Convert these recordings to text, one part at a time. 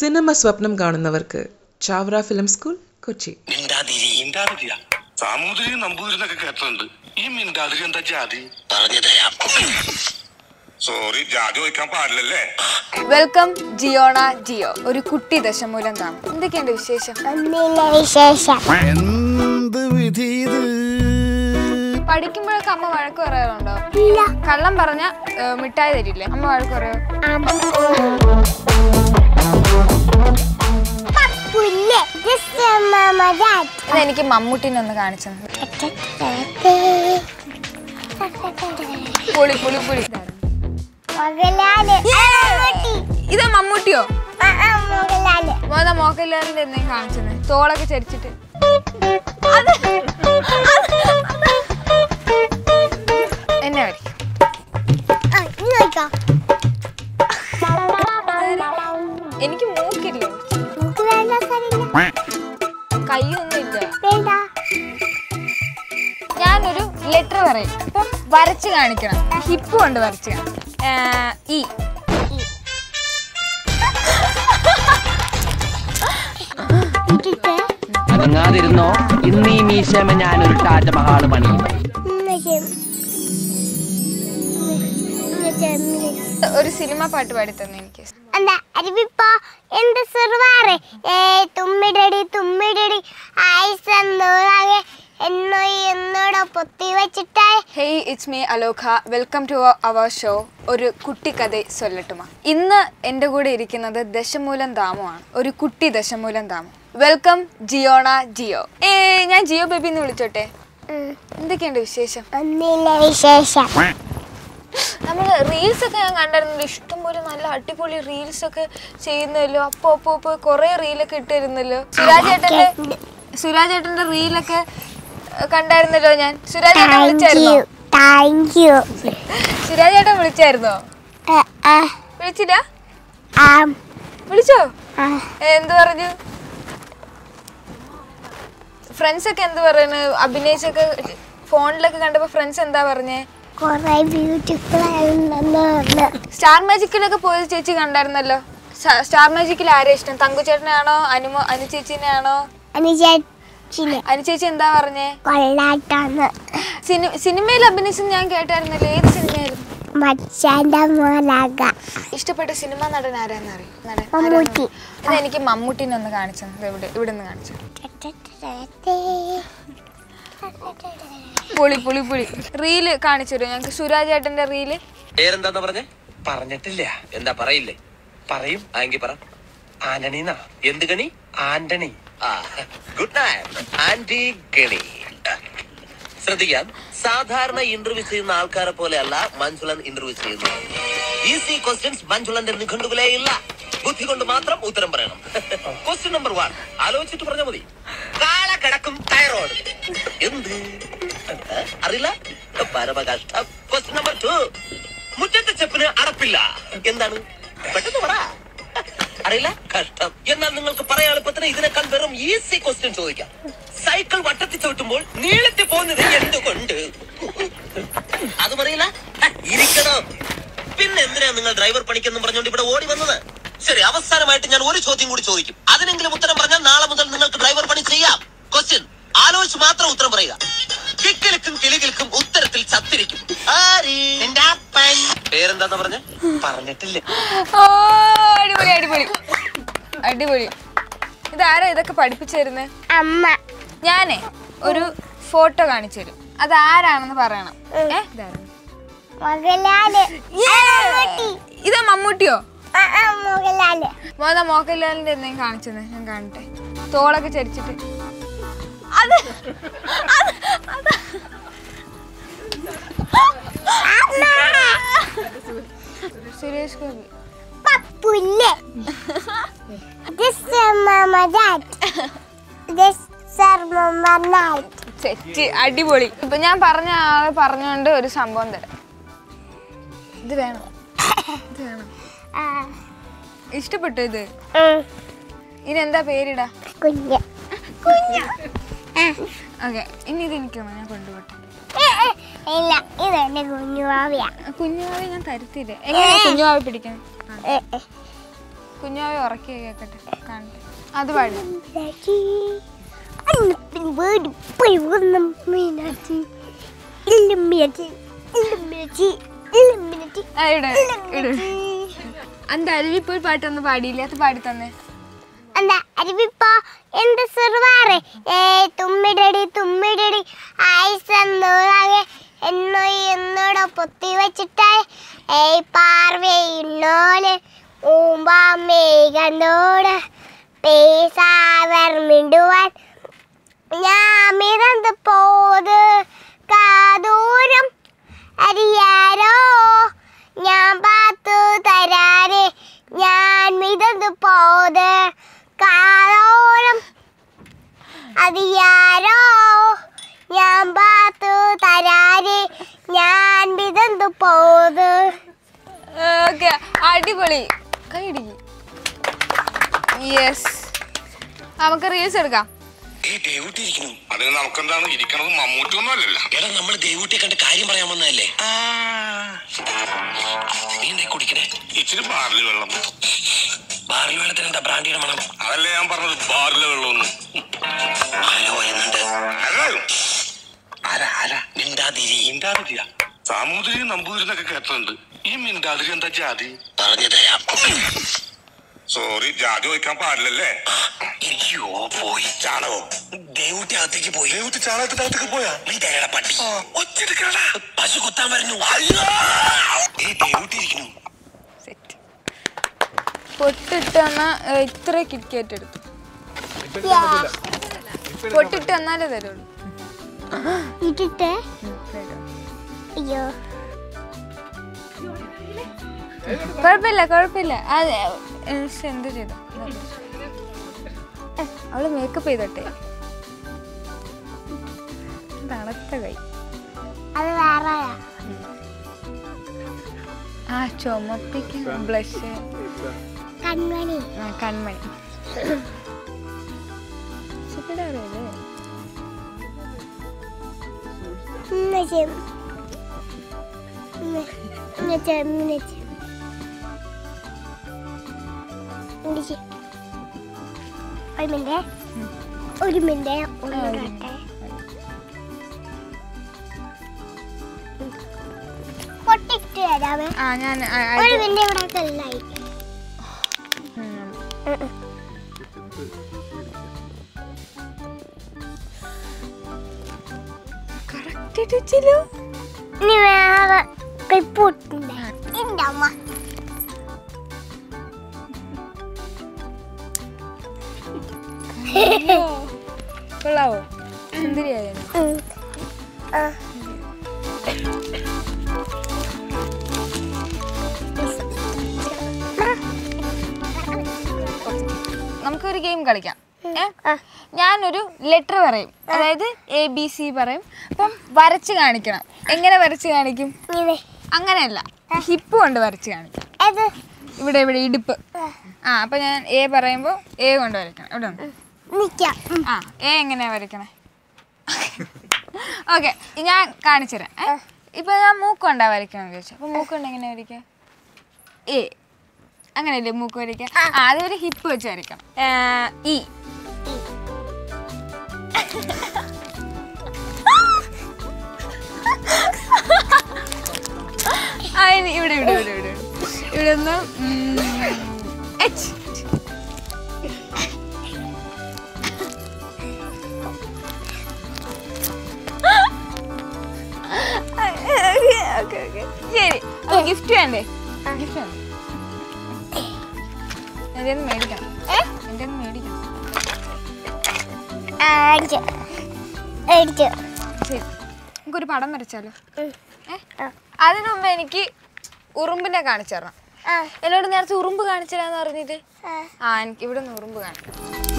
Cinema സ്വപ്നം കാണുന്നവർക്ക് Chavara film school Kochi മിണ്ടാതിരി മിണ്ടാതിരിയ സാമൂതിരി നമ്പൂതിരിന്നൊക്കെ കേട്ടിട്ടുണ്ട് ഈ മിണ്ടാതിരി എന്താ ജാതി പറഞ്ഞു തരാം സോറി ജാതി ചോദിക്കാൻ പാടില്ലല്ലേ വെൽക്കം ജിയോണ ജിയോ ഒരു കുട്ടി ദശമൂലം താം എന്തൊക്കെയുണ്ട് വിശേഷം ഒന്നില്ല വിശേഷം എന്ത് വിധി ഇത് പഠിക്കുമ്പോഴൊക്കെ അമ്മ വഴക്ക് പറയാറുണ്ടോ ഇല്ല കള്ളം പറഞ്ഞ മിഠായി തരില്ലേ അമ്മ വഴക്ക് പറയോ പുല്ല് Just a mama that. ഇത് എനിക്ക് മമ്മൂട്ടിനെ ഒന്ന് കാണിച്ചു തന്നു. പുളി പുളി പുളി മോഹൻലാല് ആ, മമ്മൂട്ടി. ഇത് മമ്മൂട്ടിയോ ആ, ആ, മോഹൻലാല് മോത മോഹൻലാലിന്റെ എന്തെങ്കിലും കാണിച്ചത് തോളൊക്കെ ചരിച്ചിട്ട് അത് എന്നെ വരയ്ക്കും ആ, ഇനി നോക്കാം എനിക്ക് മൂക്കില്ലേ നമുക്ക് വേണ്ട സാരില്ല കൈയൊന്നും ഇല്ല വേണ്ട ഞാനൊരു ലെറ്റർ പറയും അപ്പം വരച്ച് കാണിക്കണം ഹിപ്പ് കൊണ്ട് വരച്ച് കാണിക്കണം ആ, ഇ ഇട്ടിട്ട് അനങ്ങാതിരുന്നോ ഇന്ന് ഈ മീശമ ഞാനൊരു താജ്മഹാൾ പണിയും ഇന്ന് ചെയ്യും. ഇന്ന് ചെയ്യും. ഒരു സിനിമ പാട്ട് പാടി തന്നെ എനിക്ക് എന്താ അരുവിപ്പോ എന്ത് സുറുവാറ് ഏ തുമ്മിടടി തുമ്മിടടി ആയിസന്തോളാകെ എന്നോ എന്നോട പൊത്തി വെച്ചിട്ടായി hey it's me Alokha welcome to our show ഒരു കുട്ടിക്കഥ സൊല്ലട്ടുമ ഇന്ന് എൻ്റെ കൂടെ ഇരിക്കുന്നത് ദശമൂലം ദാമുവാണ് ഒരു കുട്ടി ദശമൂലം ദാമു വെൽക്കം ജിയോണ ജിയോ ഏ ഞാൻ ജിയോ ബേബി എന്ന് വിളിച്ചോട്ടെ എന്തൊക്കെയുണ്ട് വിശേഷം ഒന്നില്ല വിശേഷം നമ്മൾ റീൽസ് ഒക്കെ ഞാൻ കണ്ടായിരുന്നല്ലോ ഇഷ്ടംപോലെ നല്ല അടിപൊളി റീൽസ് ഒക്കെ ചെയ്യുന്നല്ലോ അപ്പൊ അപ്പൊ അപ്പൊ കുറെ റീലൊക്കെ ഇട്ടിരുന്നല്ലോ സുരാജ് ഏട്ടന്റെ സുരാജ് ഏട്ടന്റെ റീലൊക്കെ ഏഹ്, കണ്ടായിരുന്നല്ലോ ഞാൻ സുരാജ് ഏട്ടൻ താങ്ക് വിളിച്ചായിരുന്നോ യു താങ്ക് യു സുരാജ് ഏട്ടൻ വിളിച്ചായിരുന്നോ വിളിച്ചില്ല വിളിച്ചോ ഏ, എന്ത് പറഞ്ഞു ഫ്രണ്ട്സ് ഒക്കെ എന്ത് പറയുന്നു അഭിനയിച്ചൊക്കെ ഫോണിലൊക്കെ കണ്ടപ്പോ ഫ്രണ്ട്സ് എന്താ പറഞ്ഞേ കൊറേ ബ്യൂട്ടിഫുൾ ആയിരുന്നെന്ന് പറഞ്ഞു സ്റ്റാർ മാജിക്കിലൊക്കെ പോയ ചേച്ചി കണ്ടായിരുന്നല്ലോ സ്റ്റാ- സ്റ്റാർ മാജിക്കിൽ ആരെയാ ഇഷ്ടം തങ്കു ചേട്ടനെയാണോ അനുമോ അനു ചേച്ചിനെയാണോ അനുചേച്ചിന് അനു ചേച്ചി എന്താ പറഞ്ഞേ കൊള്ളാട്ടാന്ന് സിനി സിനിമയിൽ അഭിനയിച്ചെന്ന് ഞാൻ കേട്ടായിരുന്നല്ലോ ഏത് സിനിമയായിരുന്നു മച്ചാന്റെ മോലാക ഇഷ്ടപ്പെട്ട സിനിമ നടൻ ആരാന്ന് അറിയും നടൻ മമ്മൂട്ടി. അത് എനിക്ക് മമ്മൂട്ടിനെ ഒന്ന് കാണിച്ചു തന്നു. ദേ ഇവിടെ ഇവിടെ നിന്ന് കാണിച്ചു പുളി പുളി പുളി റീല് കാണിച്ചു തരുമോ ഞങ്ങൾക്ക് സുരാജ് ഏട്ടന്റെ റീല് പേരെന്താന്ന് പറഞ്ഞേ പറഞ്ഞിട്ടില്ല എന്താ പറയില്ലേ പറയും ആങ്കി പറ ആന്റണീന്നാ എന്ത് ഗണി ആന്റണി ആ ഗുഡ് നൈറ്റ് ആന്റി ഗണി ശ്രദ്ധിക്കാം സാധാരണ ഇന്റർവ്യൂ ചെയ്യുന്ന ആൾക്കാരെ പോലെയല്ല മഞ്ജുളൻ ഇന്റർവ്യൂ ചെയ്യുന്നത് ഈസി ക്വസ്റ്റ്യൻസ് മഞ്ജുളന്റെ നിഘണ്ടുവിലേ ഇല്ല ബുദ്ധി കൊണ്ട് മാത്രം ഉത്തരം പറയണം ക്വസ്റ്റ്യൻ നമ്പർ വൺ ആലോചിച്ചിട്ട് പറഞ്ഞാൽ മതി കാള കിടക്കും തൈറോയ്ഡ് എന്ത് അറിയില്ല പരമകഷ്ടം ക്വസ്റ്റ്യൻ നമ്പർ ടു മുറ്റത്തെ ചെപ്പിന് അടപ്പില്ല എന്താണ് പെട്ടെന്ന് പറ അറിയില്ല കഷ്ടം എന്നാൽ നിങ്ങൾക്ക് പറയാൻ എളുപ്പത്തിന് ഇതിനേക്കാൾ വെറും ഈസി ക്വസ്റ്റ്യൻ ചോദിക്കാം സൈക്കിൾ വട്ടത്തിൽ ചവിട്ടുമ്പോൾ നീളത്തിൽ പോകുന്നത് എന്തുകൊണ്ട് അത് പറയില്ല ഹ, ഇരിക്കണോ പിന്നെ എന്തിനാ നിങ്ങൾ ഡ്രൈവർ പണിക്കെന്നും പറഞ്ഞുകൊണ്ട് ഇവിടെ ഓടി വന്നത് ശരി അവസാനമായിട്ട് ഞാൻ ഒരു ചോദ്യം കൂടി ചോദിക്കും അതിനെങ്കിലും ഉത്തരം പറഞ്ഞാൽ നാളെ മുതൽ നിങ്ങൾക്ക് ഡ്രൈവർ പണി ചെയ്യാം ക്വസ്റ്റ്യൻ ആലോചിച്ച് മാത്രം ഉത്തരം പറയുക കിക്കിലിക്കും കിളികിൽക്കും ഉത്തരത്തിൽ ചത്തിരിക്കും ആര്? നിന്റെ അപ്പൻ. പേരെന്താന്ന് പറഞ്ഞ പറഞ്ഞിട്ടില്ല ഓ അടിപൊളി അടിപൊളി അടിപൊളി ഇതാരാ ഇതൊക്കെ പഠിപ്പിച്ചു തരുന്നത് അമ്മ ഞാനേ ഒരു ഫോട്ടോ കാണിച്ചു തരും അത് ആരാണെന്ന് പറയണം ഏ ഇതാരാണ്? മോഹൻലാല് ആ, മമ്മൂട്ടി. ഇതാ മമ്മൂട്ടിയോ ആ, ആ, മോഹൻലാല് മോത മോഹൻലാലിന്റെ എന്തെങ്കിലും കാണിച്ചത് ഞാൻ കാണട്ടെ തോളൊക്കെ ചരിച്ചിട്ട് അത് അത് അത് സുരേഷ് ഗോപി പുല്ല് Just a mama that. Just a mama night. Set അടിപൊളി ഇപ്പൊ ഞാൻ പറഞ്ഞ ആള് പറഞ്ഞോണ്ട് ഒരു സംഭവം തരാം ഇത് വേണം ഇത് വേണം ആ, ഇഷ്ടപ്പെട്ടു ഇത് ഉം, ഇതിനെന്താ പേരിടാ കുഞ്ഞ് ഓക്കെ ഇനി ഇത് എനിക്ക് വേണം, ഞാൻ കൊണ്ടുപോട്ടെ ഏ, ഏ, ഇല്ല ഇതെന്റെ കുഞ്ഞു ഭാവിയാ കുഞ്ഞുവാവി ഞാൻ തരത്തില്ലേ എങ്ങനെയാ കുഞ്ഞുവാവി പിടിക്കാൻ ഏ, ഏ. കുഞ്ഞാവെ ഉറക്കി കേക്കട്ടെ കാണട്ടെ അത് പാടി മീനാക്ഷി അന്നപ്പിൻ വീട് പോയി വന്ന മീനാക്ഷി ഇല്ല മീനാക്ഷി ഇല്ല മീനാക്ഷി ഇല്ല മീനാക്ഷി ആ, ഇട്, ഇട്. അന്ത അരുവിപ്പോയി പാട്ടൊന്ന് പാടിയില്ലേ അത് പാടി തന്നെ എന്താ അരുവിപ്പോ എന്ത് സുറുവാറ് ഏ തുമ്മിടടി തുമ്മിടടി ആയിസന്നൂറാകെ എന്നോ എന്നോട് പൊത്തി വെച്ചിട്ടായി ഏയ് പാർവയുന്നോല് ഊമ്പാമേകന്നോട് പേസാവർ മിണ്ടുവാൻ ഞാൻ മിതന്ന് പോത് കാതൂരം അറിയാരോ ഞാൻ പാത്തു തരാരെ ഞാൻ മിതന്ന് പോത് കാതോരം അറിയാരോ ഞാൻ പാത്തു തരാരെ ഞാൻ മിതന്ന് പോത് ഓക്കെ അടിപൊളി കൈ ഇടിക്ക് യെസ് നമുക്ക് റീൽസ് എടുക്കാം ഏ ദേവൂട്ടി ഇരിക്കുന്നു അതിന് നമുക്കെന്താണ് ഇരിക്കണത് മമ്മൂട്ടി ഒന്നും അല്ലല്ലോ എടാ നമ്മൾ ദേവൂട്ടിയെ കണ്ട് കാര്യം പറയാൻ വന്നതല്ലേ നീ എന്തേ കുടിക്കണേ ഇച്ചിരി ബാറിൽ വെള്ളം ബാറിൽ വെള്ളത്തിന് എന്താ ബ്രാൻഡിയുടെ മണം അതല്ലേ ഞാൻ പറഞ്ഞത് ബാറിലെ വെള്ളമൊന്നും ആരോ വരുന്നുണ്ട് ആരായോ ആരാ ആരാ മിണ്ടാതിരി മിണ്ടാതിരിയ സാമൂതിരി നമ്പൂതിരിന്നൊക്കെ കേട്ടിട്ടുണ്ട് ഈ മിണ്ടാതിരി എന്താ ജാതി പറഞ്ഞു തരാം സോറി ജാതി ചോദിക്കാൻ പാടില്ലല്ലേ അയ്യോ പോയി ചാണകോ ദേവൂട്ടി അകത്തേക്ക് പോയി ദൈവത്തി ചാണകത്തിന്റെ അകത്തേക്ക് പോയാ നീ തരടാ പട്ടി ഒച്ചെടുക്കണടാ പശു കൊത്താൻ വരുന്നു ഏ ദേവൂട്ടി ഇരിക്കുന്നു സെറ്റ് പൊട്ടിട്ട് വന്നാ ഇത്ര കിറ്റ്കാറ്റ് എടുത്തു പൊട്ടിട്ട് വന്നാലേ തരുള്ളൂ ഇട്ടിട്ട് അയ്യോ കുഴപ്പമില്ല കുഴപ്പമില്ല അത് ശ്ശെ, എന്ത് ചെയ്തു അവള് മേക്കപ്പ് ചെയ്തോട്ടെ തണുത്ത കൈ അത് വേറെയാ ആ ചുമപ്പിക്കാൻ ബ്ലഷ് കൺമണി ആ കൺമണി സുഖിടാറിയല്ലേ ഉമ്മച്ചി. ഉമ്മ- ഉമ്മച്ചി, ഉമ്മച്ചി. ഉമ്മച്ചി. ഒരു മിനിറ്റ് ഒരു മിനിറ്റ് ഒന്ന് ആ, ഒരു കാട്ടെ പൊട്ടിട്ട് തരാമേ ആ ഞാൻ ആ, ആ, ഒരു ഇത് മിനിറ്റ് ഇവിടെ കല്ലായി ഉം. Correct ആയിട്ട് വെച്ചല്ലോ. ഇനി വേറെ പൊട്ടുണ്ട് എന്റെ അമ്മ കൊള്ളാവോ സുന്ദരിയായോ ഉം. ആ. നമുക്കൊരു ഗെയിം കളിക്കാം ഏ ആ. ഞാനൊരു ലെറ്റർ പറയും അതായത് എ ബി സി പറയും അപ്പം വരച്ച് കാണിക്കണം എങ്ങനെ വരച്ച് കാണിക്കും ഇങ്ങനെ അങ്ങനെയല്ല ഹിപ്പ് കൊണ്ട് വരച്ച് കാണിക്കാം ഏത് ഇവിടെ ഇവിടെ ഇടുപ്പ് ആ അപ്പം ഞാൻ എ പറയുമ്പോൾ എ കൊണ്ട് വരയ്ക്കണം ഇവിടെ ഉണ്ട് നിക്കാം ഉം. ആ എ എങ്ങനെയാ വരയ്ക്കണേ ഓക്കെ ഞാൻ കാണിച്ചു തരാം ഏ? ഇപ്പൊ ഞാൻ മൂക്കൊണ്ടാ വരയ്ക്കണം ചോദിച്ചു അപ്പൊ മൂക്കൊണ്ട് എങ്ങനെ വരയ്ക്കുക എ അങ്ങനെയല്ലേ മൂക്ക് വരയ്ക്കുക ആ അതൊരു ഹിപ്പ് വെച്ച് വരയ്ക്കണം ഏ, ഇ ആ ഇനി ഇവിടെ ഇവിടെ ഇവിടെ ഇവിടെ ഇവിടെ ഒന്ന് എച്ച് ഓക്കെ ഓക്കെ ശരി അപ്പൊ ഗിഫ്റ്റ് വേണ്ടേ ഗിഫ്റ്റ് വേണ്ടേ എൻ്റെ മേടിക്കണം എൻ്റെ മേടിക്കണം ആ, അടിച്ചു അടിച്ചു ശരി നമുക്കൊരു പടം വരച്ചാലോ ഉം. ഏ അതിനു മുമ്പ് എനിക്ക് ഉറുമ്പിനെ കാണിച്ചു തരണം ആ എന്നോട് നേരത്തെ ഉറുമ്പ് കാണിച്ചു തരാന്ന് പറഞ്ഞിട്ട് ആ ആ എനിക്ക് ഇവിടെ നിന്ന് ഉറുമ്പ് കാണിക്കണം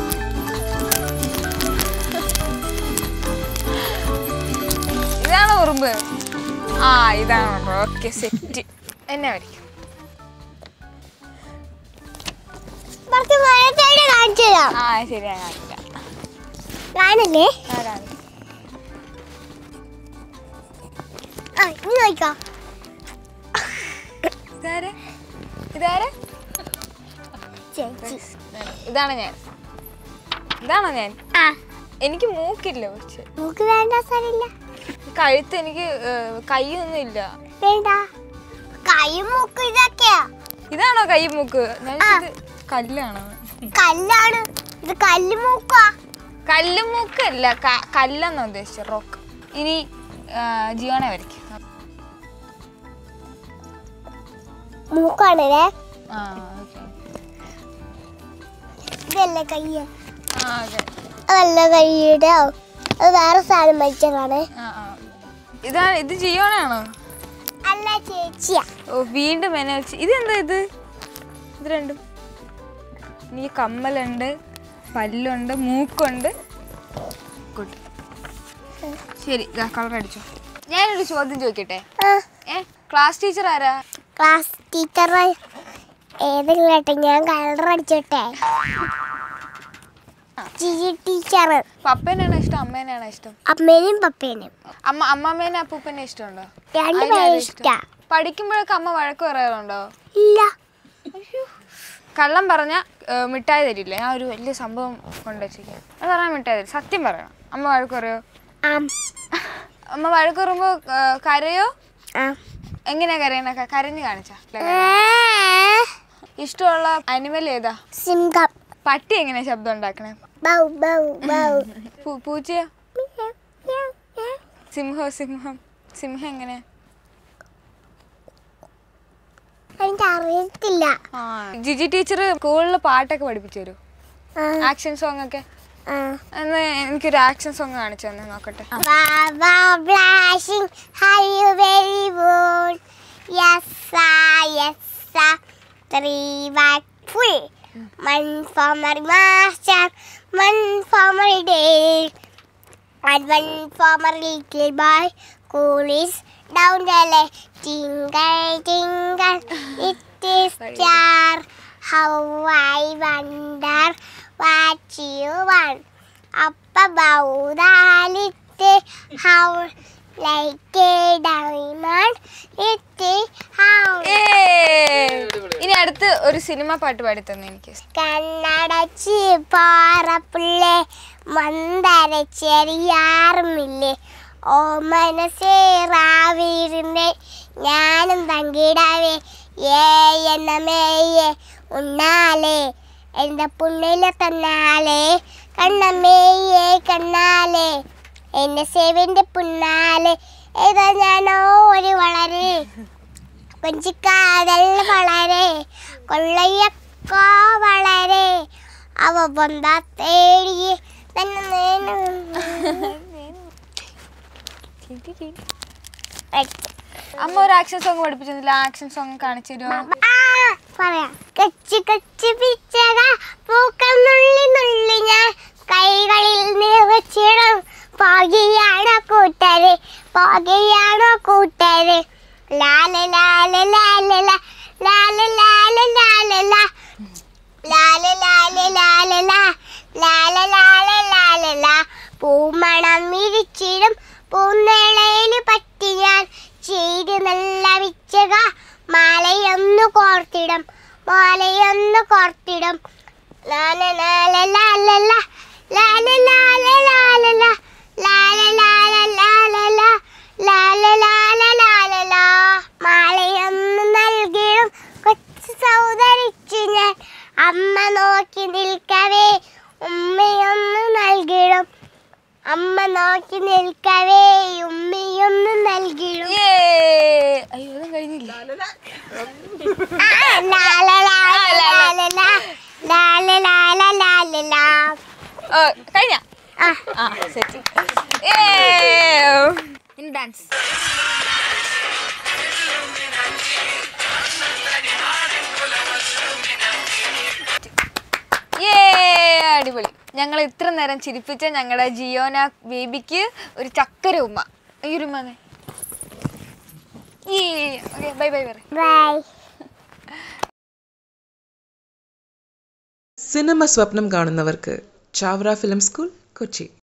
ഇതാണോ ഉറുമ്പ് ആ ഇതാണ് ഓക്കെ സെറ്റ് എന്നെ വരയ്ക്കും കുറച്ച് മഴത്തേടെ കാണിച്ചു തരാം ആ ശരി ഞാൻ കാണിക്കാം കാണില്ലേ ആ കാണിക്കാം ആ ഇനി നോക്കാം ഇതാരെ ഇതാരെ ചേച്ചി ഇതാണ് ഞാൻ ഇതാണോ ഞാൻ ആ എനിക്ക് മൂക്കില്ല പക്ഷെ നമുക്ക് വേണ്ട സാരില്ല കഴുത്ത് എനിക്ക് ഏഹ്, കൈയൊന്നും ഇല്ല വേണ്ട കൈയും മൂക്കും ഇതൊക്കെയാ ഇതാണോ കൈ മൂക്ക് ഞാൻ ആ. ഇത് കല്ലാണോ കല്ലാണ് ഇത് കല്ല് മൂക്കാ കല്ല് മൂക്കല്ല ക- കല്ലെന്നാ ഉദ്ദേശിച്ചത് റോക്ക് ഇനി ആ, ജിയോണെ വരയ്ക്കും മൂക്കാണല്ലേ ആ ഓക്കെ ഇതല്ലേ കയ്യ ആ ഓക്കെ അതല്ല കയ്യുടെ അത് വേറെ സാധനം മരിച്ചതാണ് ആ ആ ഇതാ ഇത് ജിയോണാണോ അല്ല ചേച്ചിയാ ഓ വീണ്ടും എന്നെ വെച്ച് ഇതെന്താ ഇത് ഇത് രണ്ടും എനിക്ക് കമ്മലുണ്ട് പല്ലുണ്ട് മൂക്കുണ്ട് ഗുഡ് ശരി കളർ അടിച്ചോ ഞാനൊരു ചോദ്യം ചോദിക്കട്ടെ ഏ ക്ലാസ് ടീച്ചർ ആരാ ക്ലാസ് ടീച്ചർ ഏതെങ്കിലും കേട്ടെ ഞാൻ കളർ അടിച്ചോട്ടെ ജിജി ടീച്ചർ പപ്പേനാണോ ഇഷ്ടം അമ്മേനാണോ ഇഷ്ടം അമ്മേനെയും പപ്പേനെയും അമ്മ അമ്മമ്മേനെ അപ്പൂപ്പനെ ഇഷ്ടമുണ്ടോ രണ്ടുപേരും അതിനാരാ ഇഷ്ടാ പഠിക്കുമ്പോഴൊക്കെ അമ്മ വഴക്ക് പറയാറുണ്ടോ ഇല്ല കള്ളം പറഞ്ഞ മിഠായി തരില്ല ഞാൻ ഒരു വലിയ സംഭവം കൊണ്ടുവച്ചിരിക്കാം അത് പറഞ്ഞാൽ മിഠായി തരും സത്യം പറയണം അമ്മ വഴക്ക് പറയോ ആം അമ്മ വഴക്ക് പറയുമ്പോൾ കരയോ ആ എങ്ങനെയാ കരയണ ക- കരഞ്ഞ് കാണിച്ചാ ഇഷ്ടമുള്ള അനിമൽ ഏതാ സിംഹം പട്ടി എങ്ങനെയാ ശബ്ദം ഉണ്ടാക്കണേ ബൗ ബൗ ബൗ പൂ- പൂച്ചയോ സിംഹോ സിംഹം സിംഹം എങ്ങനെയാ എനിക്ക് അറിയത്തില്ല ആ ജിജി ടീച്ചർ സ്കൂളിൽ പാട്ടൊക്കെ പഠിപ്പിച്ചു തരൂ ആ, ആക്ഷൻ സോങ് ഒക്കെ ആ. എന്ന് എനിക്കൊരു ആക്ഷൻ സോങ് കാണിച്ചു തന്നെ നോക്കട്ടെ Baba blushing, are you very bold? Yes, sir, yes, sir. Three back full. One for my master, one for my day, and one for my little boy. Cool is down the lane. Tingle, tingle, it is star. How I wonder what you want. Up above the little house like a diamond. It is house. ഏയ്! ഇനി അടുത്ത് ഒരു cinema പാട്ട് പാടി തന്നെ എനിക്ക് കണ്ണടച്ച് പാറപ്പിള്ളേ മന്ദര ചെറിയാറുമില്ലേ ഓ മനസ്സേറാവിരുന്നേ ഞാനും തങ്കിടാവേ ഏ എന്ന മേയെ ഉണ്ണാലേ എൻ്റെ പുണ്ണിലെ തന്നാലേ കണ്ണമ്മേയെ കണ്ണാലേ എൻ്റെ സേവിൻ്റെ പുണ്ണാലേ ഏതാ ഞാനോ ഒരു വളരെ കൊഞ്ചിക്കാതൽ വളരെ കൊള്ളയക്കോ വളരെ അവ ബന്ധാ തേടിയെ തന്നെ നേനു. അമ്മ ഒരു ആക്ഷൻ സോങ് പഠിപ്പിച്ചിരുന്നില്ല ആക്ഷൻ സോങ് കാണിച്ചു തരുമോ ആ, പറയാം കച്ചി കച്ചി പിച്ചക പൂക്കൾ നുള്ളി നുള്ളി ഞാൻ കൈകളിൽ നിറച്ചിടും പോകയാണോ കൂട്ടര് പോകയാണോ കൂട്ടര് ലാല ലാല ലാല ലാ, ലാല ലാല ലാല ലാ. ലാല ലാല ലാല ലാ, ലാല ലാല ലാല ലാ. പൂമണം വിരിച്ചിടും പൂന്തേളയിൽ പറ്റി ഞാൻ ചെയ്ത് നല്ല വിച്ചക മാലയൊന്നു കോർത്തിടും മാലയൊന്നു കോർത്തിടും ലാല ലാല ലാല ലാ, ലാല ലാല ലാല ലാ, ലാല ലാല ലാല ലാ, ലാല ലാല ലാല ലാ. മാലയൊന്നു നൽകിടും കൊച്ചു സൗദരിച്ചു ഞാൻ അമ്മ നോക്കി നിൽക്കവേ ഉമ്മയൊന്ന് നൽകിടും അമ്മ നോക്കി നിൽക്കവേ ഉമ്മയൊന്ന് നൽകിടും ഏയ്! അയ്യോ അതും കഴിഞ്ഞില്ല ആ, ലാല ലാല ലാല ലാ, ലാല ലാല ലാല ലാ. ഓ, കഴിഞ്ഞ ആ, ആ സെറ്റ് ഇനി ഡാൻസ് ഏ അടിപൊളി ഞങ്ങൾ ഇത്ര നേരം ചിരിപ്പിച്ച ഞങ്ങളുടെ ജിയോന ബേബിക്ക് ഒരു ചക്കര ഉമ്മ ഈ ഒരു ഉമ്മ ഈ ഓക്കെ ബൈ ബൈ പറ ബൈ സിനിമ സ്വപ്നം കാണുന്നവർക്ക് ചാവറ ഫിലിം സ്കൂൾ കൊച്ചി